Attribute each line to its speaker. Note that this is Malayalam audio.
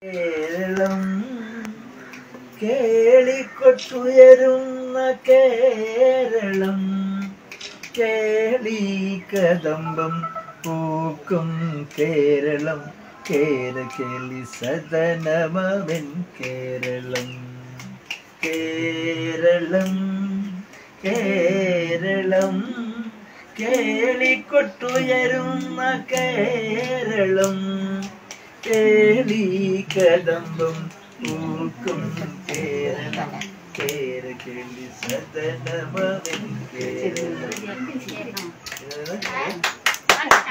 Speaker 1: കേരളം കേളിക്കൊട്ടുയരുന്ന കേരളം കേളി കദംബം പൂക്കും കേരളം കേര കേളി സദനമവൻ കേരളം കേരളം കേരളം കേളിക്കൊട്ടുയരുന്ന കേരളം കേളി കദംബം പൂക്കും കേരളം കേര കേളി സദനമവൻ കേരളം